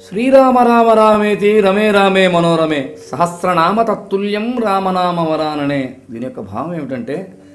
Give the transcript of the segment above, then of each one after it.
శ్రీరామ రామ రామేతి రమే రామే మనోరమే సహస్రనామ తత్తుల్యం రామనామ వరాననే దీని యొక్క భావం ఏమిటంటే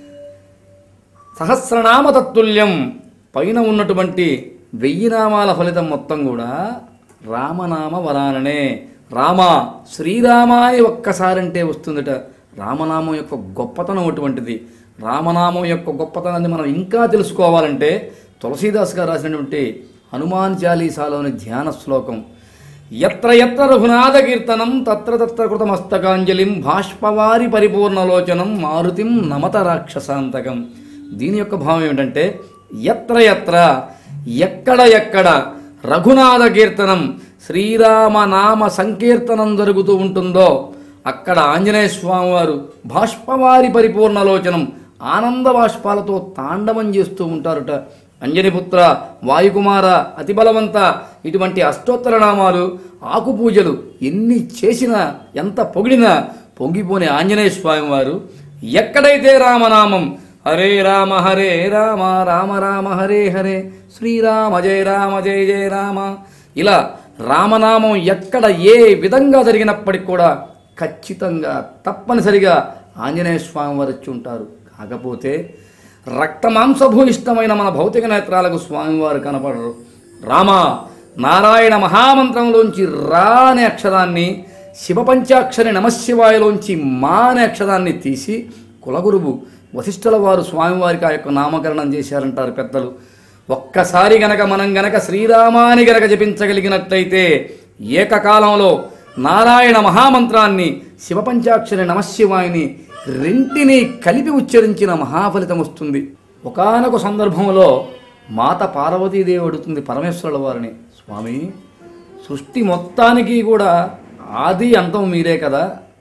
సహస్రనామ తత్తుల్యం పైన ఉన్నటువంటి వెయ్యి నామాల ఫలితం మొత్తం కూడా రామనామ వరాననే రామ శ్రీరామాయ ఒక్కసారంటే వస్తుందట రామనామం యొక్క గొప్పతనం అటువంటిది రామనామం యొక్క గొప్పతనాన్ని మనం ఇంకా తెలుసుకోవాలంటే తులసీదాస్ గారు రాసినటువంటి హనుమాన్ చాలీసాలోని ధ్యాన శ్లోకం ఎత్ర ఎత్ర రఘునాథ కీర్తనం తత్ర తత్ర కృతమస్తకాంజలిం బాష్పవారి పరిపూర్ణలోచనం మారుతిం నమత రాక్షసాంతకం దీని యొక్క భావం ఏమిటంటే ఎత్ర ఎత్ర ఎక్కడ ఎక్కడ రఘునాథ కీర్తనం శ్రీరామనామ సంకీర్తనం జరుగుతూ ఉంటుందో అక్కడ ఆంజనేయ స్వామి వారు బాష్పవారి పరిపూర్ణలోచనం ఆనంద బాష్పాలతో తాండవం చేస్తూ ఉంటారుట అంజనిపుత్ర వాయుకుమార అతిబలవంత ఇటువంటి అష్టోత్తర నామాలు ఆకు పూజలు ఎన్ని చేసినా ఎంత పొగిడినా పొంగిపోని ఆంజనేయ స్వామి వారు ఎక్కడైతే రామనామం హరే రామ హరే రామ రామ రామ హరే హరే శ్రీరామ జయ రామ జయ జయ రామ ఇలా రామనామం ఎక్కడ ఏ విధంగా జరిగినప్పటికి కూడా ఖచ్చితంగా తప్పనిసరిగా ఆంజనేయ స్వామి వారు వచ్చి ఉంటారు కాకపోతే రక్తమాంసభూయిష్టమైన మన భౌతిక నేత్రాలకు స్వామివారు కనపడరు రామ నారాయణ మహామంత్రంలోంచి రా అనే అక్షరాన్ని శివపంచాక్షరి నమశివాయలోంచి మా అనే అక్షరాన్ని తీసి కులగురువు వశిష్ఠుల వారు స్వామివారికి ఆ యొక్క నామకరణం చేశారంటారు పెద్దలు ఒక్కసారి గనక మనం గనక శ్రీరామాని గనక జపించగలిగినట్లయితే ఏకకాలంలో నారాయణ మహామంత్రాన్ని శివపంచాక్షరి నమశివాయిని రెంటిని కలిపి ఉచ్చరించిన మహాఫలితం వస్తుంది ఒకానొక సందర్భంలో మాత పార్వతీదేవి అడుగుతుంది పరమేశ్వరుల వారిని స్వామి సృష్టి మొత్తానికి కూడా ఆది అంతం మీరే కదా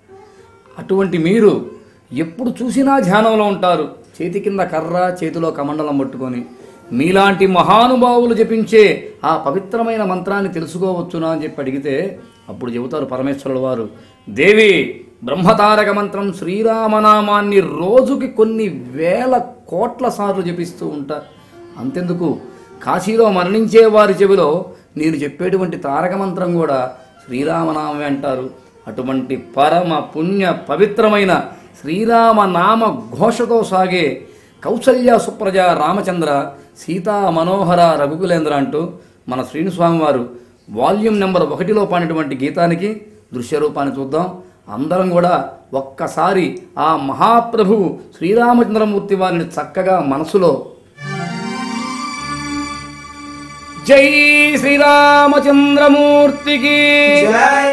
అటువంటి మీరు ఎప్పుడు చూసినా ధ్యానంలో ఉంటారు చేతి కింద కర్ర చేతిలో కమండలం పట్టుకొని మీలాంటి మహానుభావులు జపించే ఆ పవిత్రమైన మంత్రాన్ని తెలుసుకోవచ్చునా అని చెప్పి అడిగితే అప్పుడు చెబుతారు పరమేశ్వరుల వారు దేవి బ్రహ్మతారక మంత్రం శ్రీరామనామాన్ని రోజుకి కొన్ని వేల కోట్ల సార్లు జపిస్తూ ఉంటారు అంతెందుకు కాశీలో మరణించే వారి చెవిలో నేను చెప్పేటువంటి తారక మంత్రం కూడా శ్రీరామనామమే అంటారు అటువంటి పరమ పుణ్య పవిత్రమైన శ్రీరామనామ ఘోషతో సాగే కౌసల్య సుప్రజ రామచంద్ర సీతా మనోహర రఘుకులేంద్ర అంటూ మన శ్రీనుస్వామి వారు వాల్యూమ్ నెంబర్ ఒకటిలో పాడినటువంటి గీతానికి దృశ్య రూపాన్ని చూద్దాం అందరం కూడా ఒక్కసారి ఆ మహాప్రభువు శ్రీరామచంద్రమూర్తి వారిని చక్కగా మనసులో జై శ్రీరామచంద్రమూర్తికి జై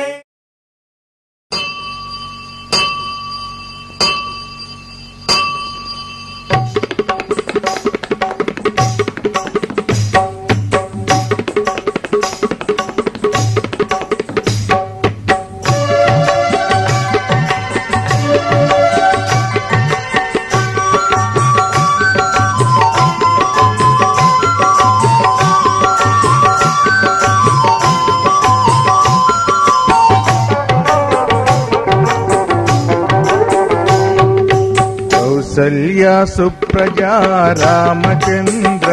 కౌసల్య సుప్రజా రామచంద్ర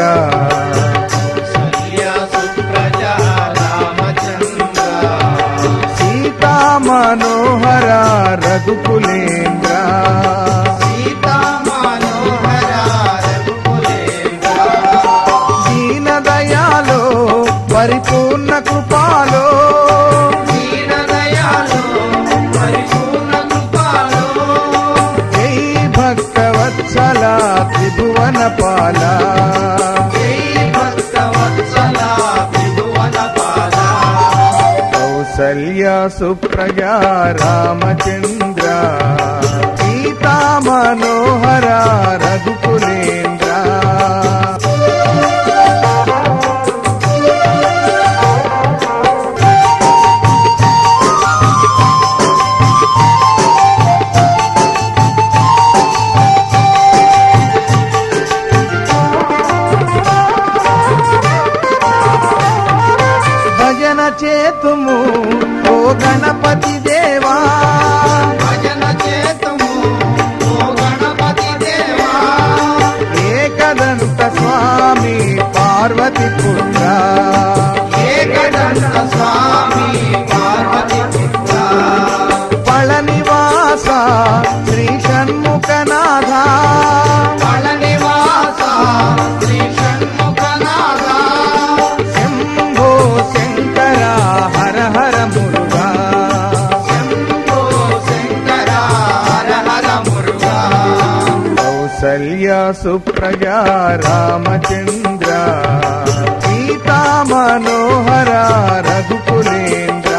సీతా మనోహర రఘుకులేంద్ర దీన దయాలో పరిపూర్ణ కృపాలో జై భక్తవత్సల త్రిభువన పాల కౌసల్య సుప్రజా రామచంద్ర సీతా మనోహర రఘుకులేంద్ర భజన చేతుము ఓ గణపతి దేవా ఏకదంత స్వామి పార్వతి పుత్ర ఏకదంత స్వామి సుప్రజా రామచంద్ర సీతా మనోహర రఘుకులేంద్ర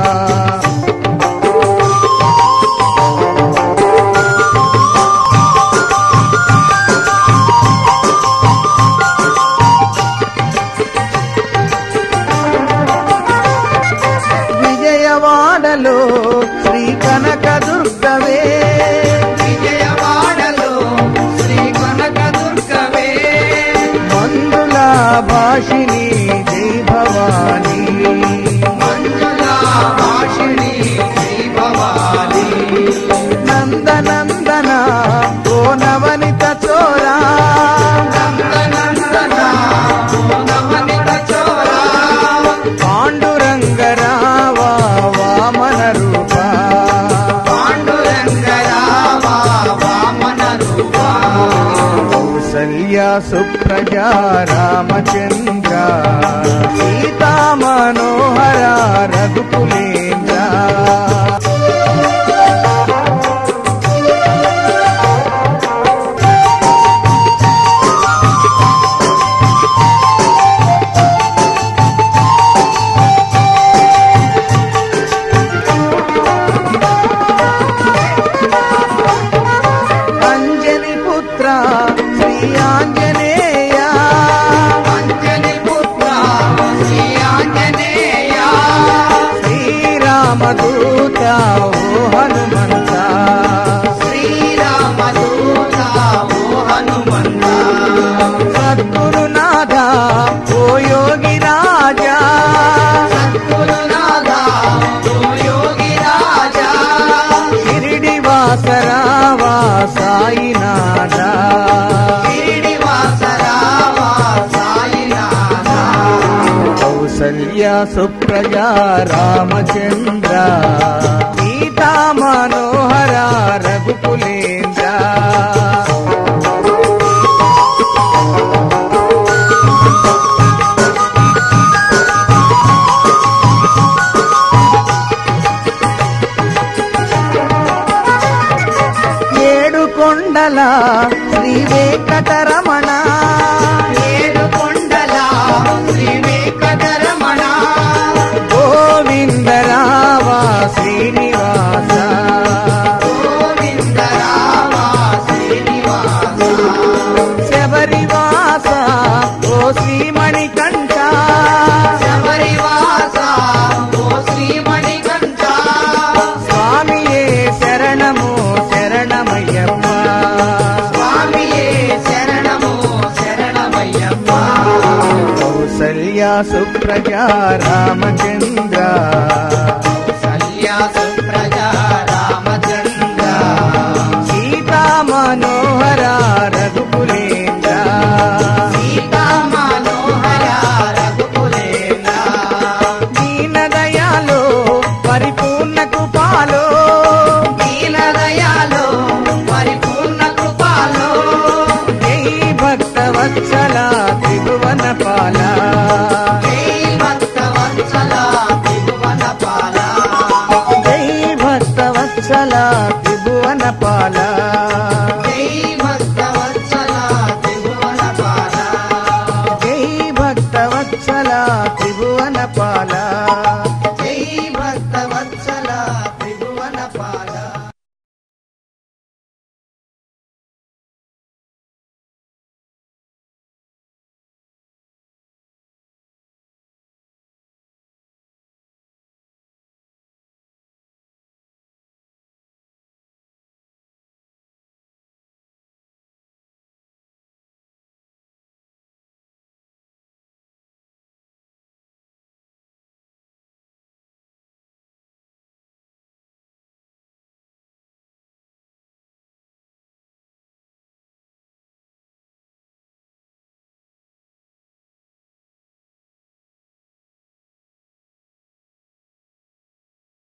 విజయవాడలో శ్రీ కనక దుర్గవే విజయవాడలో శ్రీ కనకదుర్గవే మందుల భాషిని జై భవానీ మంజుల భాషిణి శ్రీ భవాని నందనందన ఓ నవనిత చోరా నందనందన నవనిత చోరా పాండురంగరావా వామన రూప పాండురంగరావా వామన రూపా కౌసల్య సుప్రజా రామచంద్ర సీతా మనోహర రఘుకులేంద్ర అంజని పుత్ర శ్రీ ఆంజనేయ అంజని పుత్ర శ్రీ ఆంజనేయ శ్రీరామదూత ఓ హనుమంత శ్రీరామదూత ఓ హనుమంత సద్గురునాథ ఓ యోగి రాజా సద్గురునాథ ఓ యోగి రాజా షిరిడి వాసరావా సాయినాథ శ్రీనివాసరావా సాయినాథ కౌసల్య సుప్రజా రామచంద్ర సీతా మనోహర రఘుకులేంద్ర ఏడు కొండల శ్రీ వెంకటరమణ ఏడు కొండల శ్రీ వెంకటరమణ గోవిందరావా శ్రీనివాస గోవిందరావా శ్రీనివాస శబరివాస ఓ శ్రీమణికంఠ శబరివాస ఓ శ్రీమణికంఠ స్వామియే శరణము శరణమయ్యప్ప స్వామియే శరణము శరణమయ్యప్ప కౌసల్య సుప్రజా రామచంద్ర కౌసల్యా సుప్రజా రామచంద్ర సీతా మనోహర రఘుకులేంద్ర సీతా మనోహర రఘుకులేంద్ర దీనదయాలో పరిపూర్ణ కృపాలో దీనదయాలో పరిపూర్ణ కృపాలో జై భక్త వత్సల త్రిభువన పాల జై భక్తవత్సల త్రిభువన పాల జై భక్త వత్సల త్రిభువన పాల జై భక్తవత్సల త్రిభువన పాల జై భక్త వత్సల త్రిభువన పాల